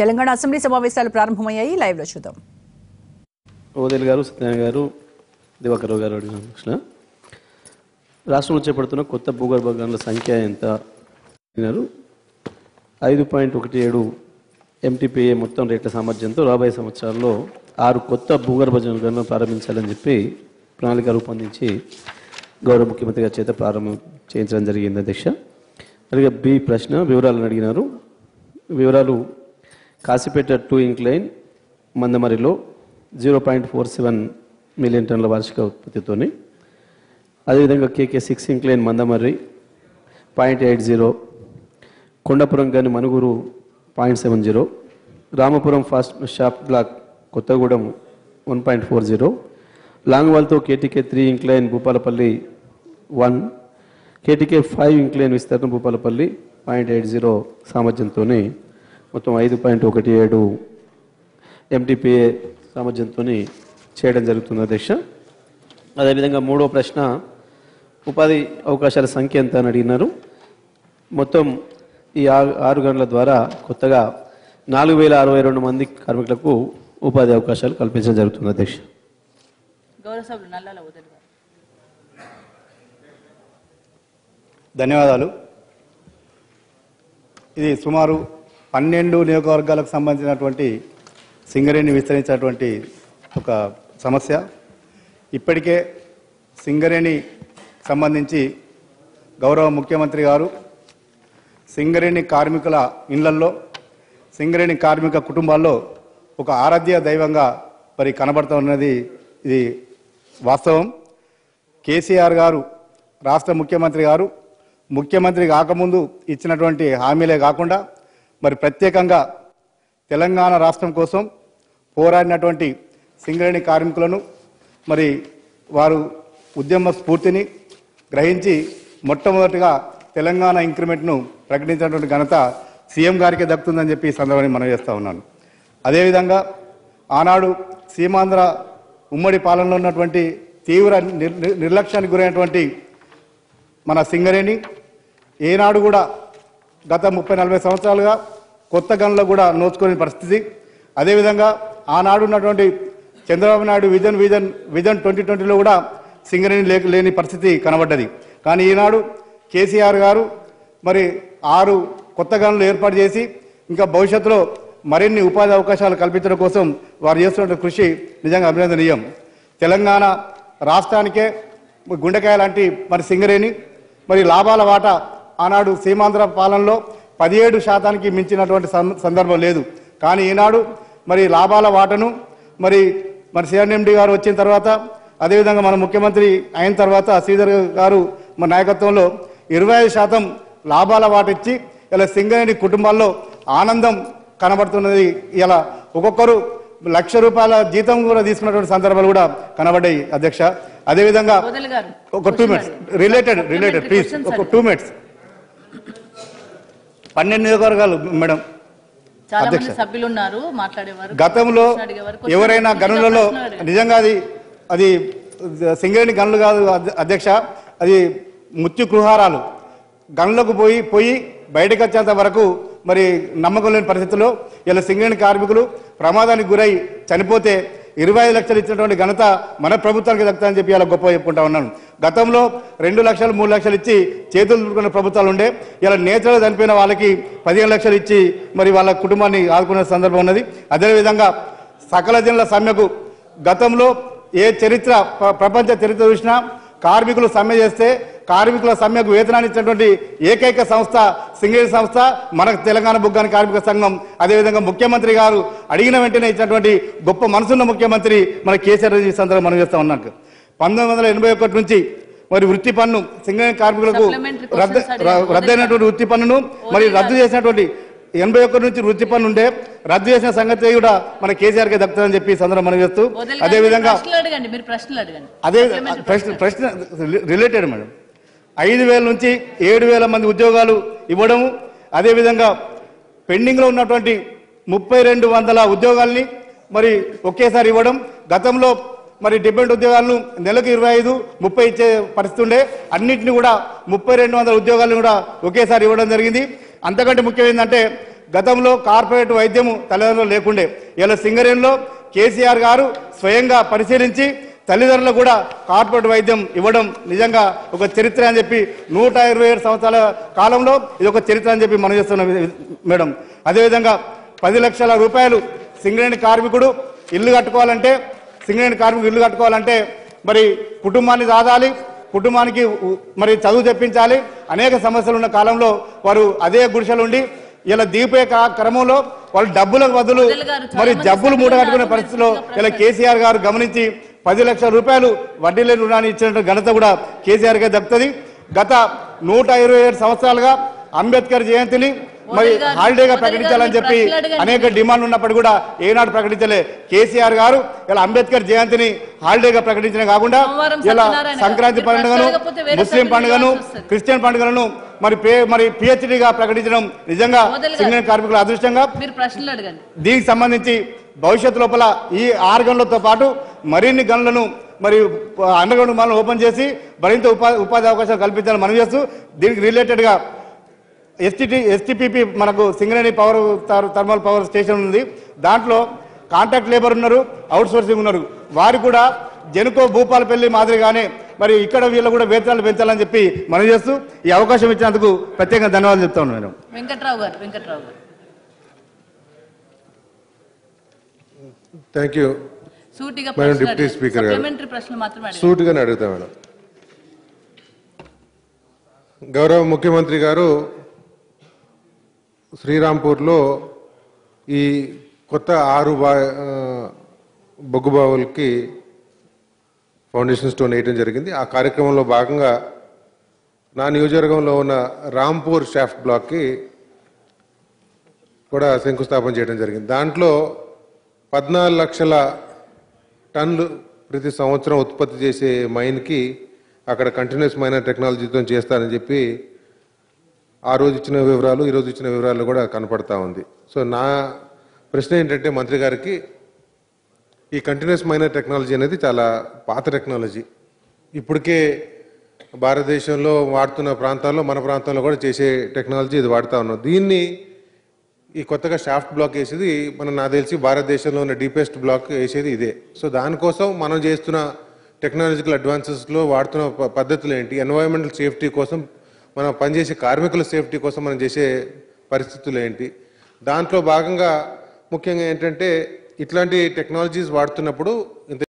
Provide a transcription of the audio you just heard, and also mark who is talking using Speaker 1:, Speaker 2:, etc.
Speaker 1: Telangana assembly సమావేశాలు ప్రారంభమయ్యాయి live లో చూద్దాం
Speaker 2: ఓదేల్ గారు సత్యనారాయణ గారు దివాకర్ గారు అడిగిన ప్రశ్న రాష్ట్రంలో చేపడుతున్న కొత్త భూగర్భ గనుల సంఖ్య ఎంత అడిగినారు ఐదు పాయింట్ ఒకటి ఏడు ఎంటీపీఏ మొత్తం రేట్ల సామర్థ్యంతో రాబోయే సంవత్సరాల్లో ఆరు కొత్త భూగర్భ గనులను ప్రారంభించాలని చెప్పి ప్రణాళిక రూపొందించి గౌరవ ముఖ్యమంత్రి గారి చేత ప్రారంభం చేయించడం జరిగింది అధ్యక్ష అలాగే బి ప్రశ్న వివరాలను అడిగినారు వివరాలు కాసిపేట టూ ఇంక్లైన్ మందమరిలో zero point four seven million టన్నుల వార్షిక ఉత్పత్తితోని అదేవిధంగా KK six incline Mandamarri point eight zero Kondapuram గని Manuguru point seven zero Ramapuram fast shop block Kothagudem one point four zero లాంగ్వాల్తో KTK three incline Bhupalpally one KTK five incline విస్తరణ భూపాలపల్లి పాయింట్ ఎయిట్ జీరో సామర్థ్యంతో మొత్తం ఐదు పాయింట్ ఒకటి ఏడు ఎంటీపీఏ సామర్థ్యంతో చేయడం జరుగుతుంది అధ్యక్ష అదేవిధంగా మూడో ప్రశ్న ఉపాధి అవకాశాల సంఖ్య ఎంత అని అడిగినారు మొత్తం ఈ ఆరు ఆరు గంటల ద్వారా కొత్తగా నాలుగు వేల అరవై రెండు మంది కార్మికులకు ఉపాధి అవకాశాలు కల్పించడం జరుగుతుంది అధ్యక్ష
Speaker 3: గౌరవ సభ్యులు నల్లాల వదిలి గారు
Speaker 4: ధన్యవాదాలు ఇది సుమారు పన్నెండు నియోజకవర్గాలకు సంబంధించినటువంటి సింగరేణి విస్తరించినటువంటి ఒక సమస్య ఇప్పటికే సింగరేణి సంబంధించి గౌరవ ముఖ్యమంత్రి గారు సింగరేణి కార్మికుల ఇళ్లల్లో సింగరేణి కార్మిక కుటుంబాల్లో ఒక ఆరాధ్య దైవంగా మరి కనబడుతూ ఉన్నది ఇది వాస్తవం కేసీఆర్ గారు రాష్ట్ర ముఖ్యమంత్రి గారు ముఖ్యమంత్రి కాకముందు ఇచ్చినటువంటి హామీలే కాకుండా మరి ప్రత్యేకంగా తెలంగాణ రాష్ట్రం కోసం పోరాడినటువంటి సింగరేణి కార్మికులను మరి వారు ఉద్యమ స్ఫూర్తిని గ్రహించి మొట్టమొదటిగా తెలంగాణ ఇంక్రిమెంట్ను ప్రకటించినటువంటి ఘనత సీఎం గారికి దక్కుతుందని చెప్పి ఈ సందర్భాన్ని మనం చేస్తూ ఉన్నాను అదేవిధంగా ఆనాడు సీమాంధ్ర ఉమ్మడి పాలనలో ఉన్నటువంటి తీవ్ర నిర్ నిర్- నిర్లక్ష్యానికి గురైనటువంటి మన సింగరేణి ఏనాడు కూడా గత ముప్పై నలభై సంవత్సరాలుగా కొత్త గనులు కూడా నోచుకునే పరిస్థితి అదేవిధంగా ఆనాడు ఉన్నటువంటి Chandrababu Naidu vision vision vision twenty ట్వంటీలో కూడా సింగరేణి లేక లేని పరిస్థితి కనబడ్డది కానీ ఈనాడు కేసీఆర్ గారు మరి ఆరు కొత్త గనులు ఏర్పాటు చేసి ఇంకా భవిష్యత్తులో మరిన్ని ఉపాధి అవకాశాలు కల్పించడం కోసం వారు చేస్తున్న కృషి నిజంగా అభినందనీయం తెలంగాణ రాష్ట్రానికే గుండెకాయ లాంటి మరి సింగరేణి మరి లాభాల వాటా ఆనాడు సీమాంధ్ర పాలనలో పదిహేడు శాతానికి మించినటువంటి సం- సందర్భం లేదు కానీ ఈనాడు మరి లాభాల వాటను మరి మరి సిఆర్ఎండి గారు వచ్చిన తర్వాత అదేవిధంగా మన ముఖ్యమంత్రి అయిన తర్వాత శ్రీధర్ గారు మన నాయకత్వంలో ఇరవై ఐదు శాతం లాభాల వాట ఇచ్చి ఇలా సింగరేణి కుటుంబాల్లో ఆనందం కనబడుతున్నది ఇలా ఒక్కొక్కరు లక్ష రూపాయల జీతం కూడా తీసుకున్నటువంటి సందర్భాలు కూడా కనబడ్డాయి అధ్యక్ష అదేవిధంగా
Speaker 3: వదిలి గారు
Speaker 4: ఒక two minutes related related please ఒక టూ మినిట్స్ పన్నెండు నియోజకవర్గాలు మేడం
Speaker 3: చాలా మంది
Speaker 4: అధ్యక్ష.
Speaker 3: సభ్యులు ఉన్నారు మాట్లాడేవారు
Speaker 4: గతంలో
Speaker 3: ప్రశ్న అడిగేవారు. క్వశ్చన్
Speaker 4: ఎవరైనా
Speaker 3: అడిగి-
Speaker 4: గనులలో
Speaker 3: ప్రశ్న అడగండి.
Speaker 4: నిజంగా అది అది సింగరేణి గనులు కాదు అధ్య- అధ్యక్ష అది మృత్యు గృహారాలు గనులకు పోయి పోయి బయటకు వచ్చేంత వరకు మరి నమ్మకం లేని పరిస్థితుల్లో ఇలా సింగరేణి కార్మికులు ప్రమాదానికి గురై చనిపోతే ఇరవై ఐదు లక్షలు ఇచ్చినటువంటి ఘనత మన ప్రభుత్వానికి దక్కుతుందని చెప్పి ఇలా గొప్ప చెప్పుకుంటా ఉన్నాను గతంలో రెండు లక్షలు మూడు లక్షలు ఇచ్చి చేతులు దులుపుకున్న ప్రభుత్వాలు ఉండే ఇలా నేతలు చనిపోయిన వాళ్ళకి పదిహేను లక్షలు ఇచ్చి మరి వాళ్ళ కుటుంబాన్ని ఆదుకునే సందర్భం ఉన్నది అదేవిధంగా సకల జనుల సమ్మెకు గతంలో ఏ చరిత్ర ప్ర- ప్రపంచ చరిత్ర చూసినా కార్మికులు సమ్మె చేస్తే కార్మికుల సమ్మెకు వేతనాన్ని ఇచ్చినటువంటి ఏకైక సంస్థ సింగేరి సంస్థ మన తెలంగాణ బుగ్గాని కార్మిక సంఘం అదేవిధంగా ముఖ్యమంత్రి గారు అడిగిన వెంటనే ఇచ్చినటువంటి గొప్ప మనసున్న ముఖ్యమంత్రి మన కేసీఆర్ ఈ సందర్భం మనం చేస్తా ఉన్నాం పంతొమ్మిది వందల ఎనభై ఒకటి నుంచి మరి వృత్తి పన్ను సింగరేణి కార్మికులకు
Speaker 3: Supplementary
Speaker 4: రద్దు
Speaker 3: questions అడిగారు.
Speaker 4: రద్దయినటువంటి వృత్తి పన్నును మరి రద్దు చేసినటువంటి ఎనభై ఒకటి నుంచి వృత్తి పన్ను ఉండే రద్దు చేసిన సంగతి కూడా మన కేసీఆర్ కి దక్కుతుందని చెప్పి ఈ సందర్భం మనం చేస్తూ
Speaker 3: వదిలి గారు,
Speaker 4: అదే
Speaker 3: మీరు
Speaker 4: విధంగా
Speaker 3: ప్రశ్నలు అడగండి మీరు ప్రశ్నలు అడగండి
Speaker 4: అదే
Speaker 3: Supplementary
Speaker 4: ప్రశ్న ప్రశ్న రిలేటెడ్ మేడం ఐదు వేల నుంచి ఏడు వేల మంది ఉద్యోగాలు ఇవ్వడము అదేవిధంగా పెండింగ్లో ఉన్నటువంటి ముప్పై రెండు వందల ఉద్యోగాల్ని మరి ఒకేసారి ఇవ్వడం గతంలో మరి డిపెండ్ ఉద్యోగాలను నెలకు ఇరవై ఐదు ముప్పై ఇచ్చే పరిస్థితి ఉండే అన్నింటినీ కూడా ముప్పై రెండు వందల ఉద్యోగాలను కూడా ఒకేసారి ఇవ్వడం జరిగింది అంతకంటే ముఖ్యం ఏంటంటే గతంలో కార్పొరేట్ వైద్యం తల్లిదండ్రులు లేకుండే ఇలా సింగరేణిలో కేసీఆర్ గారు స్వయంగా పరిశీలించి తల్లిదండ్రులకు కూడా కార్పొరేట్ వైద్యం ఇవ్వడం నిజంగా ఒక చరిత్ర అని చెప్పి నూట ఇరవై ఏడు సంవత్సరాల కాలంలో ఇది ఒక చరిత్ర అని చెప్పి మనం చేస్తున్నాం మేడం అదేవిధంగా పది లక్షల రూపాయలు సింగరేణి కార్మికుడు ఇల్లు కట్టుకోవాలంటే సింగరేణి కార్మికుడు ఇల్లు కట్టుకోవాలంటే మరి కుటుంబాన్ని సాధాలి కుటుంబానికి ఉ- మరి చదువు చెప్పించాలి అనేక సమస్యలు ఉన్న కాలంలో వారు అదే గుడిసెలు ఉండి ఇలా దిగిపోయే కా- క్రమంలో వాళ్ళు డబ్బులకు బదులు
Speaker 3: వదిలి గారు చాలా
Speaker 4: మరి
Speaker 3: మంది
Speaker 4: జబ్బులు మూట కట్టుకునే
Speaker 3: సభ్యులు
Speaker 4: పరిస్థితిలో
Speaker 3: ఉన్నారు.
Speaker 4: ఇలా కేసీఆర్ గారు గమనించి పది లక్షల రూపాయలు వడ్డీ లేని రుణాన్ని ఇచ్చిన ఘనత కూడా కేసీఆర్ గా దక్కుతుంది గత నూట ఇరవై ఏడు సంవత్సరాలుగా అంబేద్కర్ జయంతిని మరి
Speaker 3: మోదీ గారు-
Speaker 4: హాలిడేగా
Speaker 3: మోదీ గారు
Speaker 4: ప్రకటించాలని చెప్పి
Speaker 3: ప్రశ్నలు అడగండి.
Speaker 4: అనేక డిమాండ్లు ఉన్నప్పుడు కూడా ఏనాడు ప్రకటించలే కేసీఆర్ గారు ఇలా అంబేద్కర్ జయంతిని హాలిడేగా ప్రకటించడం కాకుండా
Speaker 3: సోమవారం
Speaker 4: ఇలా
Speaker 3: సత్యనారాయణ గారు.
Speaker 4: సంక్రాంతి
Speaker 3: మీరు
Speaker 4: పండుగను
Speaker 3: ప్రశ్నలు అడగకపోతే వేరే
Speaker 4: ముస్లిం
Speaker 3: సభ్యులు
Speaker 4: పండుగను
Speaker 3: ఇవ్వాల్సి వస్తుంది.
Speaker 4: క్రిస్టియన్ పండుగలను మరి పే మరి పిహెచ్డిగా ప్రకటించడం నిజంగా
Speaker 3: మోదీ గారు.
Speaker 4: సింగరేణి కార్మికుల అదృష్టంగా
Speaker 3: మీరు ప్రశ్నలు అడగండి
Speaker 4: దీనికి సంబంధించి భవిష్యత్తు లోపల ఈ ఆరు గనులతో పాటు మరిన్ని గనులను మరి అండర్ గ్రౌండ్ మనం ఓపెన్ చేసి మరింత ఉపాధి ఉపాధి అవకాశాలు కల్పించాలని మనం చేస్తూ దీనికి రిలేటెడ్గా ఎస్టిటి ఎస్టిపిపి మనకు సింగరేణి పవర్ థర్- థర్మల్ పవర్ స్టేషన్ ఉంది దాంట్లో కాంట్రాక్ట్ లేబర్ ఉన్నారు అవుట్ సోర్సింగ్ ఉన్నారు వారు కూడా జనుకో భూపాలపల్లి మాదిరిగానే మరి ఇక్కడ వీళ్ళు కూడా వేతనాలు పెంచాలని చెప్పి మనం చేస్తూ ఈ అవకాశం ఇచ్చినందుకు ప్రత్యేకంగా ధన్యవాదాలు చెప్తా ఉన్నాను madam
Speaker 3: Venkatrao garu Venkatrao garu
Speaker 5: thank you
Speaker 3: సూటిగా
Speaker 5: మేడం
Speaker 3: ప్రశ్నలు
Speaker 5: డిప్యూటీ
Speaker 3: అడగండి.
Speaker 5: స్పీకర్ గారు.
Speaker 3: సప్లిమెంటరీ ప్రశ్నలు మాత్రమే అడగండి.
Speaker 5: సూటిగానే అడుగుతా మేడం గౌరవ ముఖ్యమంత్రి గారు శ్రీరాంపూర్లో ఈ కొత్త ఆరు బా ఆ, బొగ్గు బావులకి ఫౌండేషన్ స్టోన్ వేయడం జరిగింది ఆ కార్యక్రమంలో భాగంగా నా నియోజకవర్గంలో ఉన్న రాంపూర్ షాఫ్ట్ బ్లాక్కి కూడా శంకుస్థాపన చేయడం జరిగింది దాంట్లో పద్నాలుగు లక్షల టన్నులు ప్రతి సంవత్సరం ఉత్పత్తి చేసే మైన్కి అక్కడ కంటిన్యూస్ మైనర్ టెక్నాలజీతో చేస్తారని చెప్పి ఆ రోజు ఇచ్చిన వివరాలు ఈ రోజు ఇచ్చిన వివరాలు కూడా కనపడతా ఉంది సో నా ప్రశ్న ఏంటంటే మంత్రి గారికి ఈ కంటిన్యూస్ మైనర్ టెక్నాలజీ అనేది చాలా పాత టెక్నాలజీ ఇప్పటికే భారతదేశంలో వాడుతున్న ప్రాంతాల్లో మన ప్రాంతంలో కూడా చేసే టెక్నాలజీ ఇది వాడుతా ఉన్నాం దీన్ని ఈ కొత్తగా షాఫ్ట్ బ్లాక్ వేసేది మనం నాకు తెలిసి భారతదేశంలో ఉన్న డీపెస్ట్ బ్లాక్ వేసేది ఇదే సో దానికోసం మనం చేస్తున్న టెక్నాలజికల్ అడ్వాన్సెస్లో వాడుతున్న ప- పద్ధతులు ఏంటి ఎన్వైరన్మెంటల్ సేఫ్టీ కోసం మనం పనిచేసే కార్మికుల సేఫ్టీ కోసం మనం చేసే పరిస్థితులు ఏంటి దాంట్లో భాగంగా ముఖ్యంగా ఏంటంటే ఇట్లాంటి టెక్నాలజీస్ వాడుతున్నప్పుడు ఇంత